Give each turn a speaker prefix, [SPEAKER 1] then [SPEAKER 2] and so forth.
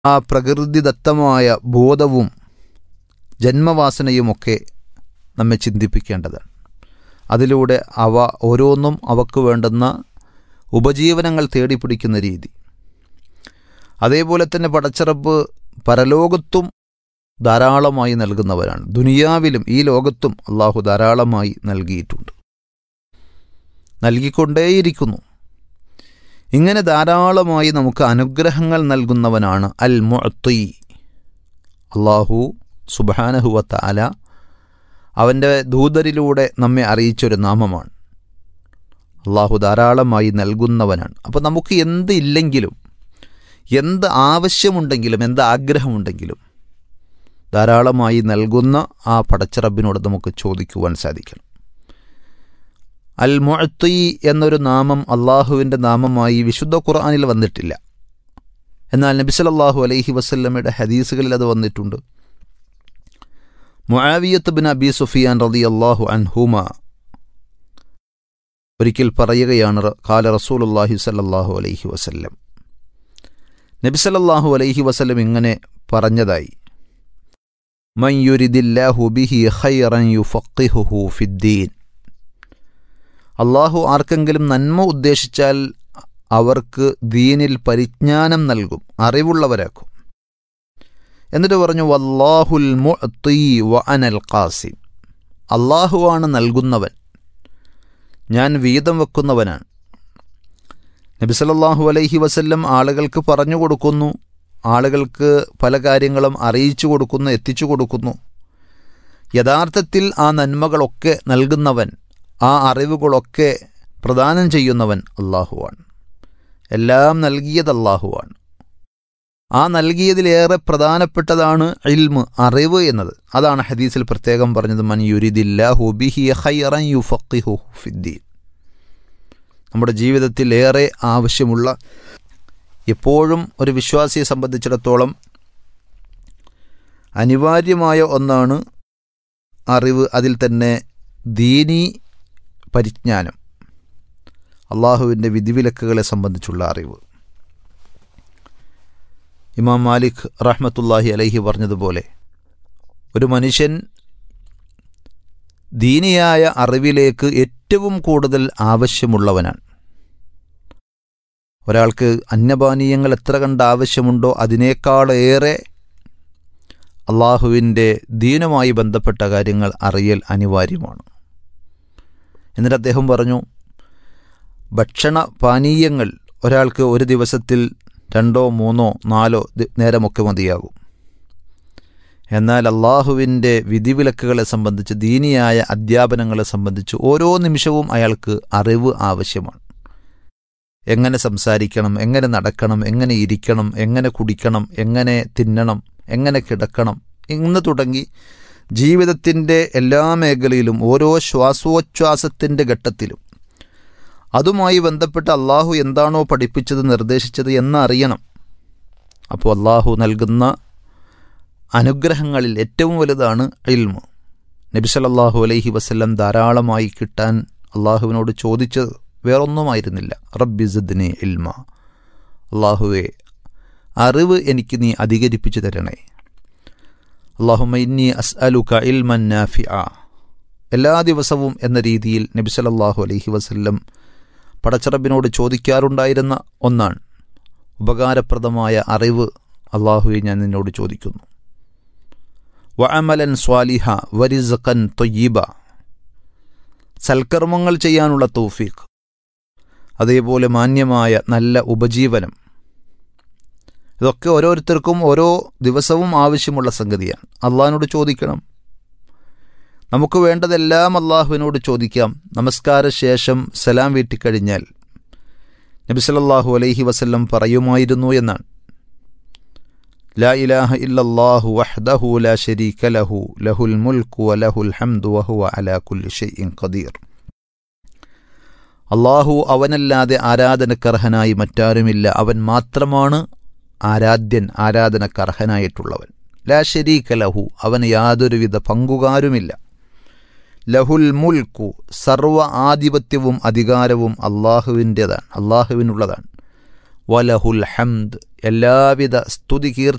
[SPEAKER 1] ആ പ്രകൃതിദത്തമായ ബോധവും ജന്മവാസനയുമൊക്കെ നമ്മെ ചിന്തിപ്പിക്കേണ്ടതാണ് അതിലൂടെ അവ ഓരോന്നും അവക്ക് വേണ്ടുന്ന ഉപജീവനങ്ങൾ തേടിപ്പിടിക്കുന്ന രീതി അതേപോലെ തന്നെ പടച്ചിറപ്പ് പരലോകത്തും ധാരാളമായി നൽകുന്നവരാണ് ദുനിയാവിലും ഈ ലോകത്തും അള്ളാഹു ധാരാളമായി നൽകിയിട്ടുണ്ട് നൽകിക്കൊണ്ടേയിരിക്കുന്നു ഇങ്ങനെ ധാരാളമായി നമുക്ക് അനുഗ്രഹങ്ങൾ നൽകുന്നവനാണ് അൽ മുഅത്തി അള്ളാഹു സുബാനഹുവത്ത അല അവൻ്റെ ദൂതരിലൂടെ നമ്മെ അറിയിച്ചൊരു നാമമാണ് അള്ളാഹു ധാരാളമായി നൽകുന്നവനാണ് അപ്പോൾ നമുക്ക് എന്ത് ഇല്ലെങ്കിലും എന്ത് ആവശ്യമുണ്ടെങ്കിലും എന്ത് ആഗ്രഹമുണ്ടെങ്കിലും ധാരാളമായി നൽകുന്ന ആ പടച്ചിറബിനോട് നമുക്ക് ചോദിക്കുവാൻ സാധിക്കണം അൽ മുഅത്തി എന്നൊരു നാമം അള്ളാഹുവിൻ്റെ നാമമായി വിശുദ്ധ ഖുർആാനിൽ വന്നിട്ടില്ല എന്നാൽ നബി സല്ലല്ലാഹു അലൈഹി വസല്ലമയുടെ ഹദീസുകളിൽ അത് വന്നിട്ടുണ്ട് മുആവിയത്ത് ബിൻ അബി സുഫിയാൻ റതി അള്ളാഹു അൻഹുമ ഒരിക്കൽ പറയുകയാണ് കാല റസൂലുല്ലാഹി സല്ലല്ലാഹു അലൈഹി വസല്ലം നബി സല്ലല്ലാഹു അലൈഹി വസല്ലം ഇങ്ങനെ പറഞ്ഞതായി മൻ യുരിദില്ലാഹു ബിഹി ഖൈറൻ യുഫഖിഹുഹു ഫിദ്ദീൻ അള്ളാഹു ആർക്കെങ്കിലും നന്മ ഉദ്ദേശിച്ചാൽ അവർക്ക് ദീനിൽ പരിജ്ഞാനം നൽകും അറിവുള്ളവരാക്കും എന്നിട്ട് പറഞ്ഞു വല്ലാഹുൽ മുഅത്തി വ അനൽ ഖാസിം അള്ളാഹുവാണ് നൽകുന്നവൻ ഞാൻ വീതം വെക്കുന്നവനാണ് നബി സല്ലല്ലാഹു അലൈഹി വസല്ലം ആളുകൾക്ക് പറഞ്ഞു കൊടുക്കുന്നു ആളുകൾക്ക് പല കാര്യങ്ങളും അറിയിച്ചു കൊടുക്കുന്നു എത്തിച്ചു കൊടുക്കുന്നു യഥാർത്ഥത്തിൽ ആ നന്മകളൊക്കെ നൽകുന്നവൻ ആ അറിവുകളൊക്കെ പ്രദാനം ചെയ്യുന്നവൻ അള്ളാഹുവാണ് എല്ലാം നൽകിയത് അള്ളാഹുവാണ് ആ നൽകിയതിലേറെ പ്രധാനപ്പെട്ടതാണ് ഇൽമ് അറിവ് എന്നത് അതാണ് ഹദീസിൽ പ്രത്യേകം പറഞ്ഞത് മൻ യുരിദില്ലാഹു ബിഹി ഖൈറൻ യുഫഖിഹു ഫിദ്ദീൻ നമ്മുടെ ജീവിതത്തിൽ ഏറെ ആവശ്യമുള്ള എപ്പോഴും ഒരു വിശ്വാസിയെ സംബന്ധിച്ചിടത്തോളം അനിവാര്യമായ ഒന്നാണ് അറിവ് അതിൽ തന്നെ ദീനീ പരിജ്ഞാനം അള്ളാഹുവിൻ്റെ വിധിവിലക്കുകളെ സംബന്ധിച്ചുള്ള അറിവ് ഇമാം മാലിക് റഹ്മത്തുല്ലാഹി അലൈഹി പറഞ്ഞതുപോലെ ഒരു മനുഷ്യൻ ദീനിയായ അറിവിലേക്ക് ഏറ്റവും കൂടുതൽ ആവശ്യമുള്ളവനാണ് ഒരാൾക്ക് അന്നപാനീയങ്ങൾ എത്ര കണ്ട് ആവശ്യമുണ്ടോ അതിനേക്കാളേറെ അള്ളാഹുവിൻ്റെ ദീനുമായി ബന്ധപ്പെട്ട കാര്യങ്ങൾ അറിയൽ അനിവാര്യമാണ് എന്നിട്ട് അദ്ദേഹം പറഞ്ഞു ഭക്ഷണ പാനീയങ്ങൾ ഒരാൾക്ക് ഒരു ദിവസത്തിൽ രണ്ടോ മൂന്നോ നാലോ നേരമൊക്കെ മതിയാകും എന്നാൽ അള്ളാഹുവിൻ്റെ വിധിവിലക്കുകളെ സംബന്ധിച്ച് ദീനിയായ അധ്യാപനങ്ങളെ സംബന്ധിച്ച് ഓരോ നിമിഷവും അയാൾക്ക് അറിവ് ആവശ്യമാണ് എങ്ങനെ സംസാരിക്കണം എങ്ങനെ നടക്കണം എങ്ങനെ ഇരിക്കണം എങ്ങനെ കുടിക്കണം എങ്ങനെ തിന്നണം എങ്ങനെ കിടക്കണം ഇന്ന് തുടങ്ങി ജീവിതത്തിൻ്റെ എല്ലാ മേഖലയിലും ഓരോ ശ്വാസോച്ഛ്വാസത്തിൻ്റെ ഘട്ടത്തിലും അതുമായി ബന്ധപ്പെട്ട് അള്ളാഹു എന്താണോ പഠിപ്പിച്ചത് നിർദ്ദേശിച്ചത് എന്നറിയണം അപ്പോൾ അള്ളാഹു നൽകുന്ന അനുഗ്രഹങ്ങളിൽ ഏറ്റവും വലുതാണ് ഇൽമു നബി സല്ലല്ലാഹു അലൈഹി വസല്ലം ധാരാളമായി കിട്ടാൻ അള്ളാഹുവിനോട് ചോദിച്ചത് വേറൊന്നുമായിരുന്നില്ല റബ്ബി സിദ്നി ഇൽമ അള്ളാഹുവെ അറിവ് എനിക്ക് നീ അധികരിപ്പിച്ചു തരണേ അള്ളാഹുമ ഇന്നി അസ് അലുക ഇൽമൻ നാഫി എല്ലാ ദിവസവും എന്ന രീതിയിൽ നബി സല്ലല്ലാഹു അലൈഹി വസല്ലം പടച്ചറബിനോട് ചോദിക്കാറുണ്ടായിരുന്ന ഒന്നാണ് ഉപകാരപ്രദമായ അറിവ് അള്ളാഹുവെ ഞാൻ നിന്നോട് ചോദിക്കുന്നു വഅമലൻ സ്വാലിഹ വരിസഖൻ തൊയ്യീബ സൽക്കർമ്മങ്ങൾ ചെയ്യാനുള്ള തൗഫീഖ് അതേപോലെ മാന്യമായ നല്ല ഉപജീവനം ഇതൊക്കെ ഓരോരുത്തർക്കും ഓരോ ദിവസവും ആവശ്യമുള്ള സംഗതിയാണ് അള്ളാഹിനോട് ചോദിക്കണം നമുക്ക് വേണ്ടതെല്ലാം അള്ളാഹുവിനോട് ചോദിക്കാം നമസ്കാര ശേഷം സലാം വീട്ടിക്കഴിഞ്ഞാൽ നബി സല്ലല്ലാഹു അലൈഹി വസല്ലം പറയുമായിരുന്നു എന്നാണ് ലാ ഇലാഹ ഇല്ലല്ലാഹു വഹ്ദഹു ലാ ശരീക ലഹു ലഹുൽ മുൽക്കു വലഹുൽ ഹംദു വഹുവ അലാ കുല്ലി ഷൈഇൻ ഖദീർ അള്ളാഹു അവനല്ലാതെ ആരാധനക്കർഹനായി മറ്റാരുമില്ല അവൻ മാത്രമാണ് ആരാധ്യൻ ആരാധനക്കർഹനായിട്ടുള്ളവൻ ലാ ശരീക ലഹു അവന് യാതൊരുവിധ പങ്കുകാരുമില്ല ലഹുൽ മുൽക്കു സർവ ആധിപത്യവും അധികാരവും അള്ളാഹുവിൻ്റെതാണ് അള്ളാഹുവിനുള്ളതാണ് വലഹുൽ ഹംദ് എല്ലാവിധ സ്തുതി കീർത്തി